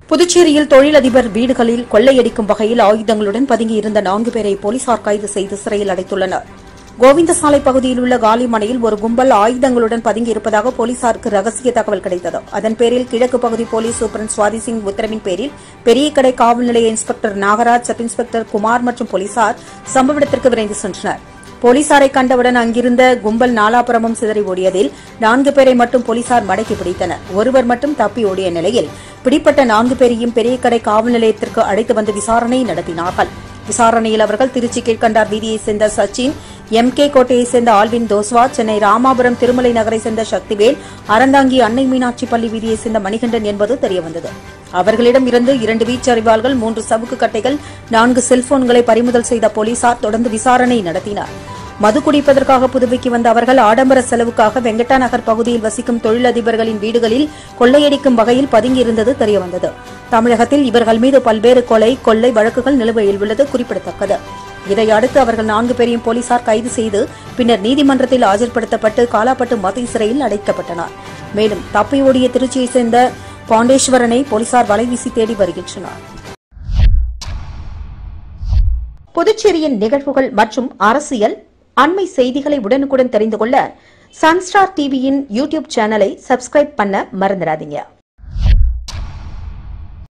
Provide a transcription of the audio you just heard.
புதுச்சேரியில் தொழிலதிபர் வீடுகளில் கொள்ளையடிக்கும் வகையில் ஆயுதங்களுடன் பதுங்கியிருந்த நான்கு பேரை போலீசார் கைது செய்து சிறையில் அடைத்துள்ளனர் கோவிந்தசாலை பகுதியில் உள்ள காலிமனையில் ஒரு கும்பல் ஆயுதங்களுடன் பதுங்கியிருப்பதாக போலீசாருக்கு ரகசிய தகவல் கிடைத்தது அதன் பேரில் கிழக்கு பகுதி போலீஸ் சூப்பரண்ட் சுவாதி சிங் உத்தரவின் பேரில் பெரியகடை காவல் நிலைய inspector Nagaraj sub inspector Kumar மற்றும் போலீசார் சம்பவ இடத்திற்கு விரைந்து சென்றனர் போலீசாரை கண்டவுடன் அங்கிருந்த கும்பல் நாலாபுரமும் சிதறி ஓடியதில் நான்கு பேரை மட்டும் போலீசார் மடக்கி பிடித்தனர் ஒருவர் மட்டும் தப்பி ஓடிய நிலையில் பிடிப்பட்ட நான்கு பேரையும் பெரியகடை காவல் நிலையத்திற்கு அழைத்து வந்து விசாரணை நடத்தினார்கள் விசாரணையில் அவர்கள் திருச்சி கீழ்கண்டார் வீதியைச் சேர்ந்த சச்சின் எம் கே கோட்டையைச் சேர்ந்த ஆல்வின் தோஸ்வா சென்னை ராமாபுரம் திருமலை நகரைச் சேர்ந்த சக்திவேல் அறந்தாங்கி அன்னை மீனாட்சி பள்ளி வீதியைச் சேர்ந்த மணிகண்டன் என்பது தெரியவந்தது அவர்களிடம் இருந்து இரண்டு வீச்சறிவாள்கள் மூன்று சவுக்கு கட்டைகள் நான்கு செல்போன்களை பறிமுதல் செய்த போலீசார் தொடர்ந்து விசாரணை நடத்தினர் மது குடிப்பதற்காக புதுவைக்கு வந்த அவர்கள் ஆடம்பர செலவுக்காக வெங்கட்டா நகர் பகுதியில் வசிக்கும் தொழிலதிபர்களின் வீடுகளில் கொள்ளையடிக்கும் வகையில் பதுங்கியிருந்தது தெரியவந்தது தமிழகத்தில் இவர்கள் மீது பல்வேறு கொலை கொள்ளை வழக்குகள் நிலுவையில் உள்ளது குறிப்பிடத்தக்கது இதையடுத்து அவர்கள் நான்கு பேரையும் போலீசார் கைது செய்து பின்னர் நீதிமன்றத்தில் ஆஜர்படுத்தப்பட்டு காலாப்பட்டு மத்திய சிறையில் அடைக்கப்பட்டனர் மேலும் தப்பி ஓடிய திருச்சியைச் சேர்ந்த பாண்டேஸ்வரனை போலீசார் வலைவீசி தேடி வருகின்றனர் புதுச்சேரியின் நிகழ்வுகள் மற்றும் அரசியல் அண்மை செய்திகளை உடனுக்குடன் தெரிந்து கொள்ள சன்ஸ்டார் டிவியின் யூடியூப் சேனலை சப்ஸ்கிரைப் பண்ண மறந்துடாதீங்க